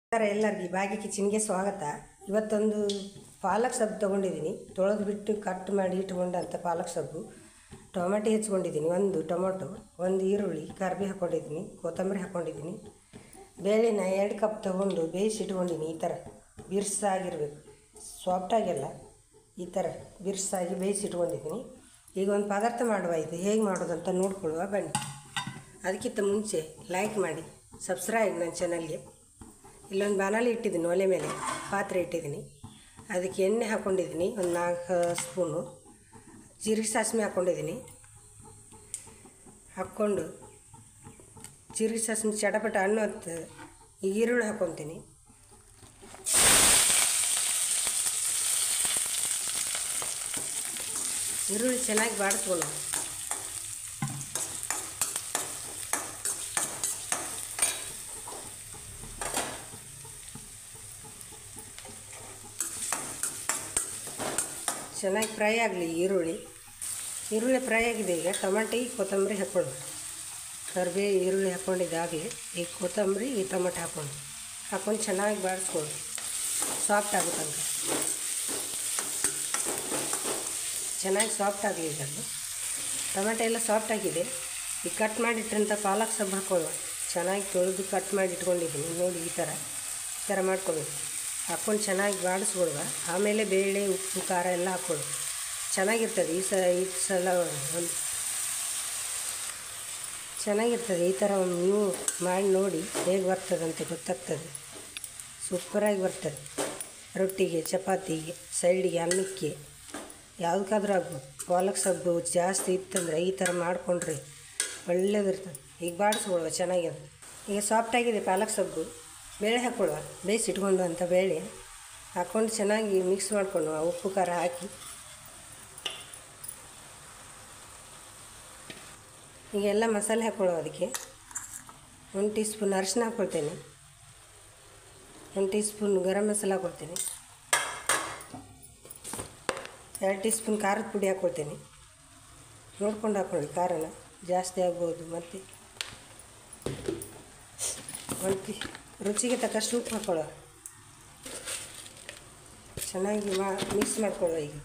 ನಮಸ್ಕಾರ ಎಲ್ಲರಿಗೆ ಭಾಗ್ಯ ಕಿಚನ್ಗೆ ಸ್ವಾಗತ ಇವತ್ತೊಂದು ಪಾಲಕ್ ಸೊಪ್ಪು ತೊಗೊಂಡಿದ್ದೀನಿ ತೊಳೆದು ಬಿಟ್ಟು ಕಟ್ ಮಾಡಿ ಇಟ್ಕೊಂಡಂಥ ಪಾಲಕ್ ಸೊಪ್ಪು ಟೊಮೆಟೊ ಹೆಚ್ಕೊಂಡಿದ್ದೀನಿ ಒಂದು ಟೊಮೊಟೊ ಒಂದು ಈರುಳ್ಳಿ ಕರ್ಬಿ ಹಾಕ್ಕೊಂಡಿದ್ದೀನಿ ಕೊತ್ತಂಬರಿ ಹಾಕ್ಕೊಂಡಿದ್ದೀನಿ ಬೇಳೆನ ಎರಡು ಕಪ್ ತೊಗೊಂಡು ಬೇಯಿಸಿ ಇಟ್ಕೊಂಡಿನಿ ಈ ಥರ ಬಿರ್ಸಾಗಿರ್ಬೇಕು ಸಾಫ್ಟಾಗಿಲ್ಲ ಈ ಥರ ಬಿರ್ಸಾಗಿ ಬೇಯಿಸಿ ಇಟ್ಕೊಂಡಿದ್ದೀನಿ ಈಗ ಒಂದು ಪದಾರ್ಥ ಮಾಡುವ ಇದು ಹೇಗೆ ಮಾಡೋದಂತ ನೋಡ್ಕೊಳ್ಳುವ ಬನ್ನಿ ಅದಕ್ಕಿಂತ ಮುಂಚೆ ಲೈಕ್ ಮಾಡಿ ಸಬ್ಸ್ಕ್ರೈಬ್ ನನ್ನ ಚಾನಲ್ಗೆ ಇಲ್ಲೊಂದು ಬಾಣಲಿ ಇಟ್ಟಿದ್ದೀನಿ ಒಲೆ ಮೇಲೆ ಪಾತ್ರೆ ಇಟ್ಟಿದ್ದೀನಿ ಅದಕ್ಕೆ ಎಣ್ಣೆ ಹಾಕ್ಕೊಂಡಿದ್ದೀನಿ ಒಂದು ನಾಲ್ಕು ಸ್ಪೂನು ಜೀರಿಗೆ ಸಾಸಿವೆ ಹಾಕ್ಕೊಂಡಿದ್ದೀನಿ ಹಾಕ್ಕೊಂಡು ಜೀರಿಗೆ ಸಾಸಿವೆ ಚಟಪಟ ಹಣ್ಣು ಹೊತ್ತು ಈಗ ಈರುಳ್ಳಿ ಹಾಕ್ಕೊತೀನಿ ಈರುಳ್ಳಿ ಚೆನ್ನಾಗಿ ಬಾಡಿಸ್ಕೊಳ್ಳೋ ಚೆನ್ನಾಗಿ ಫ್ರೈ ಆಗಲಿ ಈರುಳ್ಳಿ ಈರುಳ್ಳಿ ಫ್ರೈ ಆಗಿದೆ ಈಗ ಟೊಮೆಟೊ ಕೊತ್ತಂಬರಿ ಹಾಕ್ಕೊಳ್ಳಿ ಕರಿಬೇ ಈರುಳ್ಳಿ ಹಾಕ್ಕೊಂಡಿದ್ದಾಗಲಿ ಈ ಕೊತ್ತಂಬರಿ ಈ ಟೊಮೆಟೊ ಹಾಕ್ಕೊಂಡು ಹಾಕ್ಕೊಂಡು ಚೆನ್ನಾಗಿ ಬಾಡಿಸ್ಕೊಳ್ಳಿ ಸಾಫ್ಟ್ ಆಗುತ್ತಂತ ಚೆನ್ನಾಗಿ ಸಾಫ್ಟ್ ಆಗಲಿ ಇದನ್ನು ಟೊಮೆಟೊ ಎಲ್ಲ ಸಾಫ್ಟ್ ಆಗಿದೆ ಈ ಕಟ್ ಮಾಡಿಟ್ಟಂಥ ಪಾಲಕ್ ಸೊಪ್ಪು ಹಾಕ್ಕೊಳ್ಳುವ ಚೆನ್ನಾಗಿ ತೊಳೆದು ಕಟ್ ಮಾಡಿ ಇಟ್ಕೊಂಡಿದ್ದೀನಿ ನೋಡಿ ಈ ಥರ ಈ ಥರ ಮಾಡ್ಕೊಬೇಕು ಹಾಕ್ಕೊಂಡು ಚೆನ್ನಾಗಿ ಬಾಡಿಸ್ಕೊಡುವ ಆಮೇಲೆ ಬೇಳೆ ಉಪ್ಪು ಖಾರ ಎಲ್ಲ ಹಾಕ್ಕೊಳ್ಳು ಚೆನ್ನಾಗಿರ್ತದೆ ಈ ಸಲ ಈ ಸಲ ಒಂದು ಚೆನ್ನಾಗಿರ್ತದೆ ಈ ಥರ ಒಂದು ನೀವು ಮಾಡಿ ನೋಡಿ ಹೇಗೆ ಬರ್ತದಂತೆ ಗೊತ್ತಾಗ್ತದೆ ಸೂಪರಾಗಿ ಬರ್ತದೆ ರೊಟ್ಟಿಗೆ ಚಪಾತಿಗೆ ಸೈಡಿಗೆ ಅನ್ನಕ್ಕೆ ಯಾವುದಕ್ಕಾದ್ರೂ ಆಗ್ಬೋದು ಪಾಲಕ್ ಸೊಪ್ಪು ಜಾಸ್ತಿ ಇತ್ತಂದರೆ ಈ ಥರ ಮಾಡಿಕೊಂಡ್ರೆ ಒಳ್ಳೇದಿರ್ತದೆ ಈಗ ಬಾಡಿಸ್ಕೊಳುವ ಚೆನ್ನಾಗಿದೆ ಈಗ ಸಾಫ್ಟಾಗಿದೆ ಪಾಲಕ್ ಸೊಪ್ಪು ಬೇಳೆ ಹಾಕ್ಕೊಳುವ ಬೇಯಿಸಿಟ್ಕೊಂಡು ಅಂತ ಬೇಳೆ ಹಾಕ್ಕೊಂಡು ಚೆನ್ನಾಗಿ ಮಿಕ್ಸ್ ಮಾಡಿಕೊಂಡು ಉಪ್ಪು ಖಾರ ಹಾಕಿ ಈಗ ಎಲ್ಲ ಮಸಾಲೆ ಹಾಕ್ಕೊಳ್ಳೋ ಅದಕ್ಕೆ ಒಂದು ಟೀ ಸ್ಪೂನ್ ಅರಿಶಿನ ಹಾಕ್ಕೊಳ್ತೇನೆ ಒಂದು ಟೀ ಸ್ಪೂನ್ ಗರಂ ಮಸಾಲ ಹಾಕ್ಕೊಳ್ತೇನೆ ಎರಡು ಟೀ ಸ್ಪೂನ್ ಖಾರದ ಪುಡಿ ಹಾಕ್ಕೊಳ್ತೇನೆ ನೋಡ್ಕೊಂಡು ಹಾಕ್ಕೊಳ್ಳಿ ಖಾರನ ಜಾಸ್ತಿ ಆಗ್ಬೋದು ಮತ್ತು ಒಂದು ಟೀ ರುಚಿಗೆ ತಕ್ಕಷ್ಟು ಉಪ್ಪು ಹಾಕ್ಕೊಳ್ಳೋ ಚೆನ್ನಾಗಿ ಮಾ ಮಿಕ್ಸ್ ಮಾಡ್ಕೊಳ್ಳೋ ಈಗ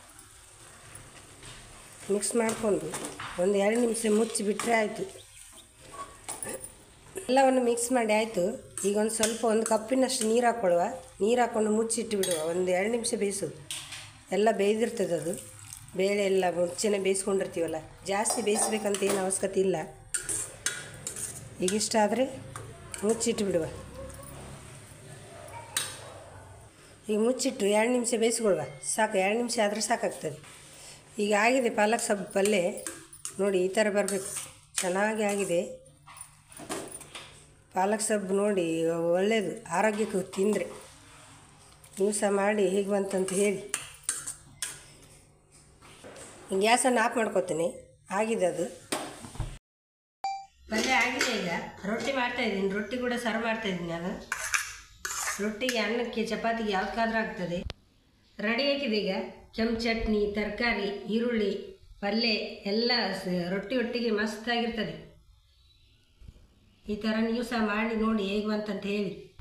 ಮಿಕ್ಸ್ ಮಾಡಿಕೊಂಡು ಒಂದು ಎರಡು ನಿಮಿಷ ಮುಚ್ಚಿಬಿಟ್ರೆ ಆಯಿತು ಎಲ್ಲವನ್ನು ಮಿಕ್ಸ್ ಮಾಡಿ ಆಯಿತು ಈಗ ಒಂದು ಸ್ವಲ್ಪ ಒಂದು ಕಪ್ಪಿನಷ್ಟು ನೀರು ಹಾಕ್ಕೊಳ್ಳುವ ನೀರು ಹಾಕ್ಕೊಂಡು ಮುಚ್ಚಿಟ್ಟು ಬಿಡುವ ಒಂದು ಎರಡು ನಿಮಿಷ ಬೇಯಿಸೋದು ಎಲ್ಲ ಬೇಯ್ದಿರ್ತದೆ ಅದು ಬೇಳೆ ಎಲ್ಲ ಮುಂಚೆನೇ ಬೇಯಿಸ್ಕೊಂಡಿರ್ತೀವಲ್ಲ ಜಾಸ್ತಿ ಬೇಯಿಸ್ಬೇಕಂತ ಏನು ಅವಶ್ಯಕತೆ ಇಲ್ಲ ಈಗ ಇಷ್ಟ ಆದರೆ ಮುಚ್ಚಿಟ್ಟು ಬಿಡುವ ಈಗ ಮುಚ್ಚಿಟ್ಟು ಎರಡು ನಿಮಿಷ ಬೇಯಿಸ್ಕೊಳ್ವ ಸಾಕು ಎರಡು ನಿಮಿಷ ಆದರೆ ಸಾಕಾಗ್ತದೆ ಈಗ ಆಗಿದೆ ಪಾಲಕ್ ಸೊಪ್ಪು ಪಲ್ಯ ನೋಡಿ ಈ ಥರ ಬರಬೇಕು ಚೆನ್ನಾಗಿ ಆಗಿದೆ ಪಾಲಕ್ ಸೊಪ್ಪು ನೋಡಿ ಒಳ್ಳೆಯದು ಆರೋಗ್ಯಕ್ಕೆ ತಿಂದರೆ ನೀವು ಸಹ ಮಾಡಿ ಹೇಗೆ ಬಂತಂತ ಹೇಳಿ ಗ್ಯಾಸನ್ನು ಆಫ್ ಮಾಡ್ಕೊತೀನಿ ಆಗಿದೆ ಅದು ಪಲ್ಯ ಆಗಿದೆ ಈಗ ರೊಟ್ಟಿ ಮಾಡ್ತಾಯಿದ್ದೀನಿ ರೊಟ್ಟಿ ಕೂಡ ಸರ್ವ್ ಮಾಡ್ತಾಯಿದ್ದೀನಿ ನಾನು ರೊಟ್ಟಿಗೆ ಅನ್ನಕ್ಕೆ ಚಪಾತಿಗೆ ಯಾವ್ದಕ್ಕಾದ್ರೂ ಆಗ್ತದೆ ರೆಡಿ ಆಗಿದೆ ಈಗ ಕೆಂಪು ಚಟ್ನಿ ತರಕಾರಿ ಈರುಳ್ಳಿ ಪಲ್ಯ ಎಲ್ಲ ಸ- ರೊಟ್ಟಿ ಒಟ್ಟಿಗೆ ಮಸ್ತಾಗಿರ್ತದೆ ಈ ಥರ ನೀವು ಸಹ ಮಾಡಿ ನೋಡಿ ಹೇಗೆ ಬಂತಂತ ಹೇಳಿ